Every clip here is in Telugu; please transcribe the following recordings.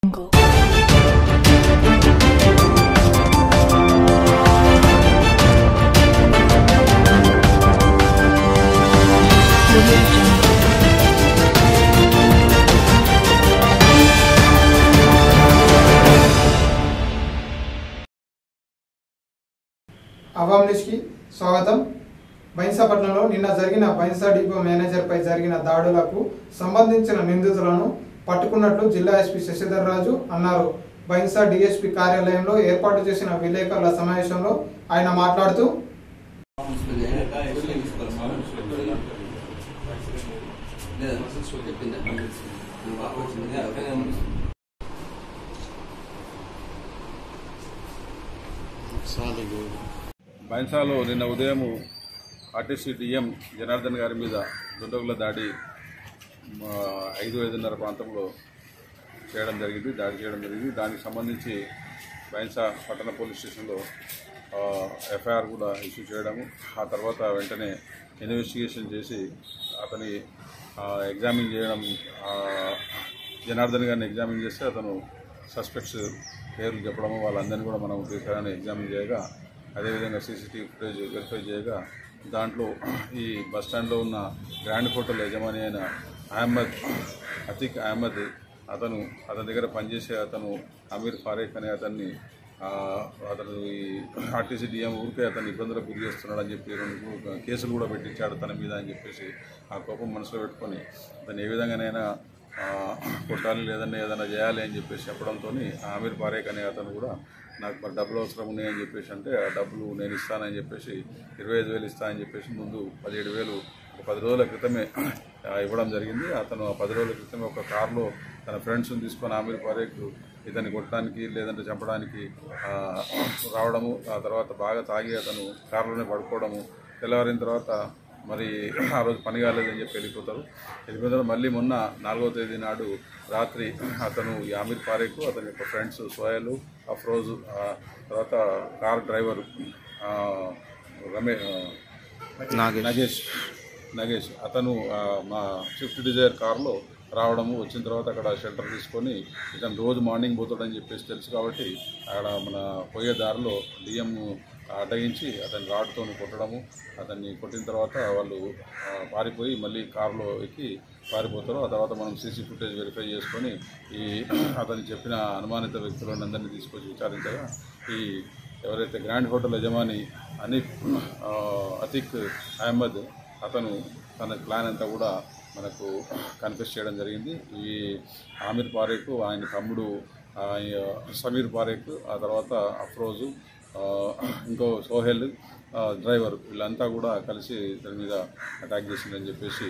jungle. Audio jungle. అవాం న్యూస్కి స్వాగతం బైన్సాపట్నంలో నిన్న జరిగిన బైన్సా డిపో మేనేజర్పై జరిగిన దాడులకు సంబంధించిన నిందితులను పట్టుకున్నట్లు జిల్లా ఎస్పీ శశిధర్ రాజు అన్నారు బైన్సా డిఎస్పీ కార్యాలయంలో ఏర్పాటు చేసిన విలేకరుల సమావేశంలో ఆయన మాట్లాడుతూ బైన్సాలో నిన్న ఉదయం ఆర్టీసీ డిఎం జనార్దన్ గారి మీద దుండగుల దాడి మా ఐదు ఐదున్నర ప్రాంతంలో చేయడం జరిగింది దాడి చేయడం జరిగింది దానికి సంబంధించి బైన్సా పట్టణ పోలీస్ స్టేషన్లో ఆ, ఎఫ్ఐఆర్ కూడా ఇష్యూ చేయడము ఆ తర్వాత వెంటనే ఇన్వెస్టిగేషన్ చేసి అతని ఆ, ఎగ్జామిన్ చేయడం ఆ, జనార్దన్ గారిని ఎగ్జామిన్ చేస్తే అతను సస్పెక్ట్స్ పేర్లు చెప్పడము వాళ్ళందరినీ కూడా మనం తీసుకురాని ఎగ్జామిన్ చేయగా అదేవిధంగా సీసీటీవీ ఫుటేజ్ వెరిఫై చేయగా దాంట్లో ఈ బస్ స్టాండ్లో ఉన్న గ్రాండ్ హోటల్ యజమాని అయిన అహ్మద్ అతిక్ అహ్మద్ అతను అతని దగ్గర పనిచేసే అతను అమీర్ ఫారేక్ అనే అతన్ని ఆ, అతను ఈ ఆర్టీసీ డిఎం ఊరికే అతను ఇబ్బందులకు గురి చేస్తున్నాడని చెప్పి రెండు మూడు కేసులు కూడా పెట్టించాడు తన మీద అని చెప్పేసి ఆ కోపం మనసులో పెట్టుకొని అతను ఏ విధంగానైనా ఆ, కొట్టాలి లేదన్నా ఏదైనా చేయాలి అని చెప్పేసి చెప్పడంతో ఆమీర్ పారేక్ అనే అతను కూడా నాకు మరి డబ్బులు అవసరం ఉన్నాయని చెప్పేసి అంటే ఆ డబ్బులు నేను ఇస్తానని చెప్పేసి ఇరవై ఐదు వేలు ఇస్తానని చెప్పేసి ముందు పదిహేడు వేలు ఒక పది రోజుల క్రితమే ఆ, ఇవ్వడం జరిగింది అతను ఆ పది రోజుల క్రితమే ఒక కారులో తన ఫ్రెండ్స్ని తీసుకొని ఆమీర్ పారేక్ ఇతన్ని కొట్టడానికి లేదంటే చంపడానికి ఆ, రావడము ఆ తర్వాత బాగా తాగి అతను కారులోనే పడుకోవడము తెల్లవారిన తర్వాత మరి ఆ రోజు పని కాలేదని చెప్పి వెళ్ళిపోతారు వెళ్ళిపోయిన తర్వాత మళ్ళీ మొన్న నాలుగవ తేదీ నాడు రాత్రి అతను ఈ ఆమీర్ పారేకు అతని యొక్క ఫ్రెండ్స్ సోయలు అఫ్రోజు ఆ తర్వాత కార్ డ్రైవర్ ఆ, రమే ఆ, నగేష్ నగేష్ అతను ఆ, మా స్విఫ్ట్ డిజైర్ కార్లో రావడము వచ్చిన తర్వాత అక్కడ షెల్టర్ తీసుకొని ఇతను రోజు మార్నింగ్ పోతాడని చెప్పేసి తెలుసు కాబట్టి అక్కడ మన పోయే దారిలో డిఎం అడ్డగించి అతన్ని రాడ్తో కొట్టడము అతన్ని కొట్టిన తర్వాత వాళ్ళు ఆ, పారిపోయి మళ్ళీ కారులో ఎక్కి పారిపోతారు ఆ తర్వాత మనం సీసీ ఫుటేజ్ వెరిఫై చేసుకొని ఈ అతను చెప్పిన అనుమానిత వ్యక్తులను అందరినీ తీసుకొచ్చి విచారించగా ఈ ఎవరైతే గ్రాండ్ హోటల్ యజమాని అనిఫ్ ఆ, అతిక్ అహ్మద్ అతను తన ప్లాన్ అంతా కూడా మనకు కన్ఫెస్ చేయడం జరిగింది ఈ ఆమిర్ పారేక్ ఆయన తమ్ముడు ఆ, సమీర్ పారేక్ ఆ తర్వాత అఫ్రోజు ఆ, ఇంకో సోహెల్ ఆ, డ్రైవర్ వీళ్ళంతా కూడా కలిసి దాని మీద అటాక్ చేసిందని చెప్పేసి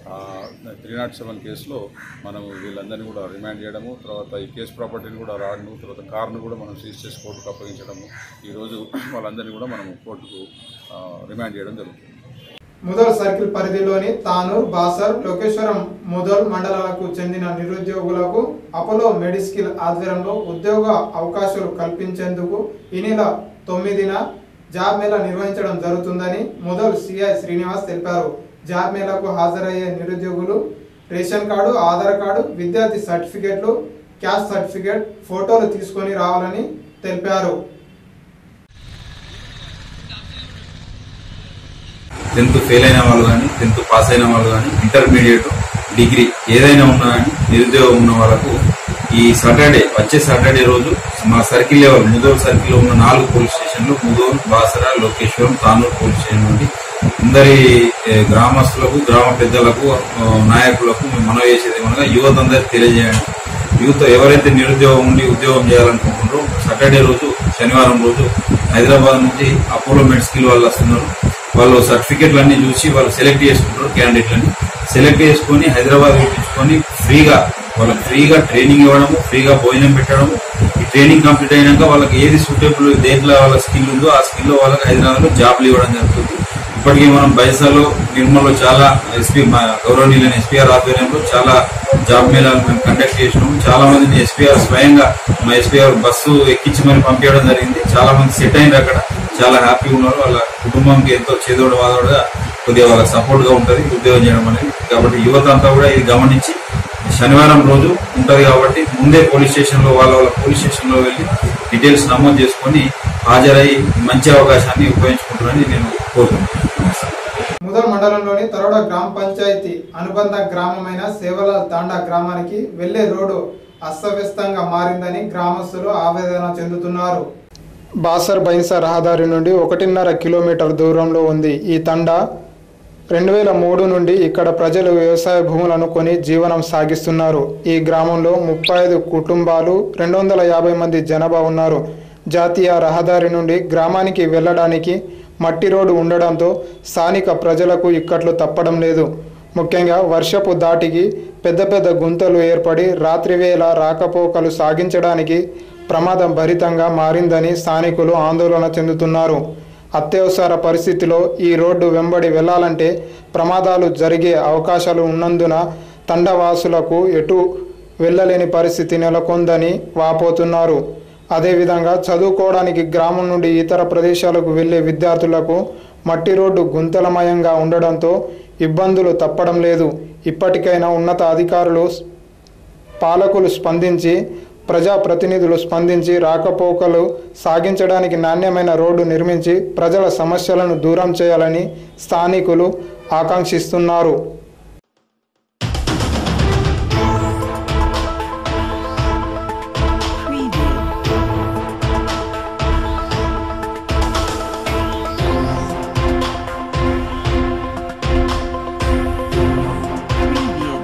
త్రీ నాట్ సెవెన్ కేసులో మనం వీళ్ళందరినీ కూడా రిమాండ్ చేయడము తర్వాత ఈ కేసు ప్రాపర్టీని కూడా రావడము తర్వాత కార్ను కూడా మనం సీజ్ చేసి కోర్టుకు అప్పగించడము ఈరోజు వాళ్ళందరినీ కూడా మనం కోర్టుకు ఆ, రిమాండ్ చేయడం జరుగుతుంది ముదల్ సర్కిల్ పరిధిలోని తానూర్ బాసర్ లోకేశ్వరం ముదల్ మండలాలకు చెందిన నిరుద్యోగులకు అపోలో మెడిస్కిల్ ఆధ్వర్యంలో ఉద్యోగ అవకాశాలు కల్పించేందుకు ఈ నెల తొమ్మిదిన జాబ్ మేళా నిర్వహించడం జరుగుతుందని ముదల్ సిఐ శ్రీనివాస్ తెలిపారు జాబ్ మేళాకు హాజరయ్యే నిరుద్యోగులు రేషన్ కార్డు ఆధార్ కార్డు విద్యార్థి సర్టిఫికెట్లు క్యాస్ట్ సర్టిఫికెట్ ఫోటోలు తీసుకొని రావాలని తెలిపారు టెన్త్ ఫెయిల్ అయిన వాళ్ళు కానీ టెన్త్ పాస్ అయిన వాళ్ళు కానీ ఇంటర్మీడియట్ డిగ్రీ ఏదైనా ఉన్నా కానీ నిరుద్యోగం ఉన్న వాళ్ళకు ఈ సాటర్డే వచ్చే సాటర్డే రోజు మా సర్కిల్ లెవెల్ ముదోల్ సర్కిల్ లో ఉన్న నాలుగు పోలీస్ స్టేషన్లు ముదోల్ బాసరా లోకేశ్వరం తానూరు పోలీస్ స్టేషన్ నుండి అందరి ఏ, గ్రామస్తులకు గ్రామ పెద్దలకు ఆ, నాయకులకు మేము మనవి చేసేది ఏమనగా యువత అందరికి తెలియజేయండి యూత్ ఎవరైతే నిరుద్యోగం ఉండి ఉద్యోగం చేయాలనుకుంటున్నారో సాటర్డే రోజు శనివారం రోజు హైదరాబాద్ నుంచి అపోలో మెడిస్కిల్ వాళ్ళు వస్తున్నారు వాళ్ళు సర్టిఫికెట్లు అన్ని చూసి వాళ్ళు సెలెక్ట్ చేసుకుంటారు క్యాండిడేట్లని సెలెక్ట్ చేసుకొని హైదరాబాద్ పంపించుకొని ఫ్రీగా వాళ్ళకి ఫ్రీగా ట్రైనింగ్ ఇవ్వడము ఫ్రీగా భోజనం పెట్టడము ఈ ట్రైనింగ్ కంప్లీట్ అయినాక వాళ్ళకి ఏది సూటబుల్ దేంట్లో వాళ్ళ స్కిల్ ఉందో ఆ స్కిల్లో వాళ్ళకి హైదరాబాద్ లో జాబ్లు ఇవ్వడం జరుగుతుంది ఇప్పటికీ మనం బైసాలో నిర్మల్లో చాలా ఎస్పీ మా గౌరవనీయులైన ఎస్పీఆర్ ఆధ్వర్యంలో చాలా జాబ్ మేళాలు మేము కండక్ట్ చేసినాము చాలా మందిని ఎస్పీఆర్ స్వయంగా మా ఎస్పీఆర్ బస్సు ఎక్కించి మరి పంపించడం జరిగింది చాలా మంది సెట్ అయింది అక్కడ చాలా హ్యాపీగా ఉన్నారు వాళ్ళ కుటుంబంకి ఎంతో చేదోడు వాదోడుగా కొద్దిగా వాళ్ళకి సపోర్ట్ గా ఉంటుంది ఉద్యోగం చేయడం అనేది కాబట్టి యువత అంతా కూడా ఇది గమనించి శనివారం రోజు ఉంటది కాబట్టి ముందే పోలీస్ స్టేషన్ లో వాళ్ళ వాళ్ళ పోలీస్ స్టేషన్ లో వెళ్ళి డీటెయిల్స్ నమోదు చేసుకొని హాజరై మంచి అవకాశాన్ని ఉపయోగించుకుంటారని నేను కోరుకుంటున్నాను ముదల్ మండలంలోని తరోడ గ్రామ పంచాయతీ అనుబంధ గ్రామమైన సేవల తాండా గ్రామానికి వెళ్లే రోడ్డు అస్తవ్యస్తంగా మారిందని గ్రామస్తులు ఆవేదన చెందుతున్నారు బాసర్ బైన్సా రహదారి నుండి ఒకటిన్నర కిలోమీటర్ దూరంలో ఉంది ఈ తండా రెండు వేల మూడు నుండి ఇక్కడ ప్రజలు వ్యవసాయ భూములను కొని జీవనం సాగిస్తున్నారు ఈ గ్రామంలో ముప్పై ఐదు కుటుంబాలు రెండు వందల యాభై మంది జనాభా ఉన్నారు జాతీయ రహదారి నుండి గ్రామానికి వెళ్ళడానికి మట్టి రోడ్డు ఉండడంతో స్థానిక ప్రజలకు ఇక్కట్లు తప్పడం లేదు ముఖ్యంగా వర్షపు దాటికి పెద్ద పెద్ద గుంతలు ఏర్పడి రాత్రివేళ రాకపోకలు సాగించడానికి ప్రమాదం భరితంగా మారిందని స్థానికులు ఆందోళన చెందుతున్నారు అత్యవసర పరిస్థితిలో ఈ రోడ్డు వెంబడి వెళ్ళాలంటే ప్రమాదాలు జరిగే అవకాశాలు ఉన్నందున తండవాసులకు ఎటు వెళ్ళలేని పరిస్థితి నెలకొందని వాపోతున్నారు అదేవిధంగా చదువుకోవడానికి గ్రామం నుండి ఇతర ప్రదేశాలకు వెళ్లే విద్యార్థులకు మట్టి రోడ్డు గుంతలమయంగా ఉండడంతో ఇబ్బందులు తప్పడం లేదు ఇప్పటికైనా ఉన్నత అధికారులు పాలకులు స్పందించి ప్రజాప్రతినిధులు స్పందించి రాకపోకలు సాగించడానికి నాణ్యమైన రోడ్డు నిర్మించి ప్రజల సమస్యలను దూరం చేయాలని స్థానికులు ఆకాంక్షిస్తున్నారు Preview. Preview.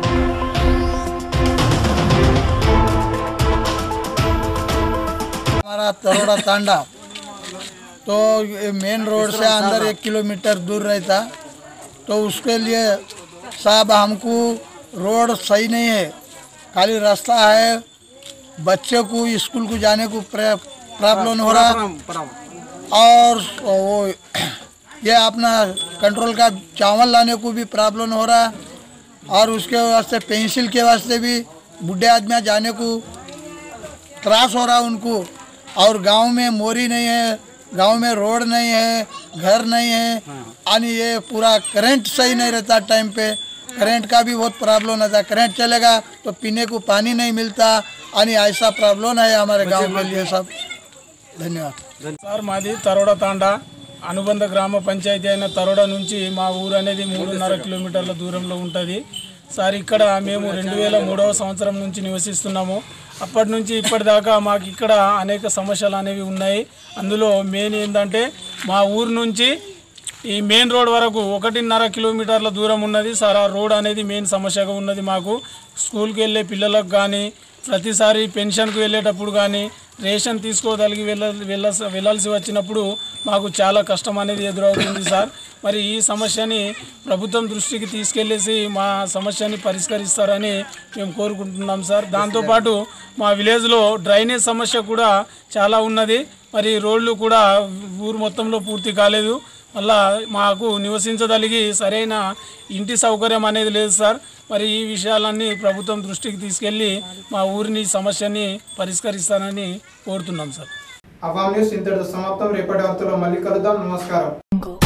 हमारा तरोड़ा तांडा तो ये मेन रोड से अंदर एक किलोमीटर दूर रहता तो उसके लिए साहब हमको रोड सही नहीं है खाली रास्ता है बच्चे को स्कूल को जाने को प्रे- प्रॉब्लम हो रहा और वो ये अपना कंट्रोल का चावल लाने को भी प्रॉब्लम हो रहा और उसके वास्ते पेंसिल के वास्ते भी बुढ़े आदमी जाने को त्रास हो रहा उनको और गांव में मोरी नहीं है गांव में रोड नहीं है घर नहीं है आणि ये पूरा करंट सही नहीं रहता टाइम पे करंट का भी बहुत प्रॉब्लम रहता करंट चलेगा तो पीने को पानी नहीं मिलता आणि ऐसा प्रॉब्लम है हमारे गांव के लिए सब धन्यवाद సార్ మాది తరోడ తాండా అనుబంధ గ్రామ పంచాయతీ అయిన తరోడ నుంచి మా ఊరు అనేది మూడున్నర కిలోమీటర్ల దూరంలో ఉంటుంది సార్ ఇక్కడ మేము రెండు వేల మూడవ సంవత్సరం నుంచి నివసిస్తున్నాము అప్పటి నుంచి ఇప్పటిదాకా మాకు ఇక్కడ అనేక సమస్యలు అనేవి ఉన్నాయి అందులో మెయిన్ ఏంటంటే మా ఊరు నుంచి ఈ మెయిన్ రోడ్ వరకు ఒకటిన్నర కిలోమీటర్ల దూరం ఉన్నది సార్ ఆ రోడ్ అనేది మెయిన్ సమస్యగా ఉన్నది మాకు స్కూల్కి వెళ్ళే పిల్లలకు కానీ ప్రతిసారి పెన్షన్కి వెళ్ళేటప్పుడు కానీ రేషన్ తీసుకోగలిగి వెళ్ళ వెళ్ళ వెళ్ళాల్సి వచ్చినప్పుడు మాకు చాలా కష్టం అనేది ఎదురవుతుంది సార్ మరి ఈ సమస్యని ప్రభుత్వం దృష్టికి తీసుకెళ్ళేసి మా సమస్యని పరిష్కరిస్తారని మేము కోరుకుంటున్నాం సార్ దాంతోపాటు మా విలేజ్లో డ్రైనేజ్ సమస్య కూడా చాలా ఉన్నది మరి రోడ్లు కూడా ఊరు మొత్తంలో పూర్తి కాలేదు మళ్ళా మాకు నివసించదలిగి సరైన ఇంటి సౌకర్యం అనేది లేదు సార్ మరి ఈ విషయాలన్నీ ప్రభుత్వం దృష్టికి తీసుకెళ్ళి మా ఊరిని సమస్యని పరిష్కరిస్తానని కోరుతున్నాం సార్ అవామ్ న్యూస్ ఇంతటితో సమాప్తం రేపటి వార్తలో మళ్ళీ కలుద్దాం నమస్కారం Jungle.